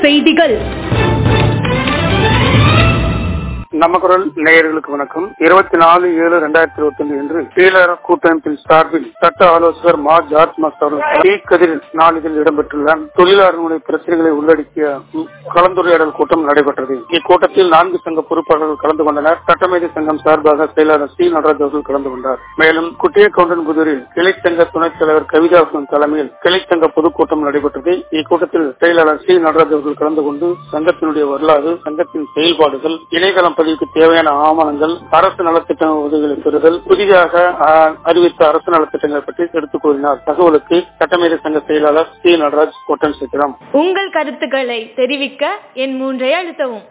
செய்திகள் நம்ம குரல் நேயர்களுக்கு வணக்கம் இருபத்தி நாலு ஏழு ரெண்டாயிரத்தி இருபத்தி ஒன்று என்று டீலர் கூட்டமைப்பின் சார்பில் சட்ட ஆலோசகர் மா ஜார்ஜ் மாஸ்டர் அவர்கள் டி கதிர் நாளிதழில் இடம்பெற்றுள்ள தொழிலாளர்களுடைய பிரச்சனைகளை உள்ளடக்கிய ம், கலந்துரையாடல் கூட்டம் நடைபெற்றது இக்கூட்டத்தில் நான்கு சங்க பொறுப்பாளர்கள் கலந்து கொண்டனர் சட்டமேதை சங்கம் சார்பாக செயலாளர் சி நடராஜ் அவர்கள் கலந்து கொண்டார் மேலும் குட்டியக்கவுண்டன் புதூரில் கிளைச்சங்க துணைத் தலைவர் கவிதா அவர்களின் தலைமையில் கிளைச்சங்க பொதுக்கூட்டம் நடைபெற்றது இக்கூட்டத்தில் செயலாளர் சி நடராஜ் அவர்கள் கலந்து கொண்டு சங்கத்தினுடைய வரலாறு சங்கத்தின் செயல்பாடுகள் இணையதளம் பதிவுக்கு தேவையான ஆவணங்கள் அரசு நலத்திட்ட உதவிகளை பெறுதல் புதிதாக ஆ, அறிவித்த அரசு நலத்திட்டங்களை பற்றி எடுத்துக் கூறினார் தகவலுக்கு சட்டமேதை சங்க செயலாளர் சி நடராஜ் கோட்டன் சித்திரம் உங்கள் கருத்துக்களை தெரிவிக்க என் மூன்றை அழுத்தவும்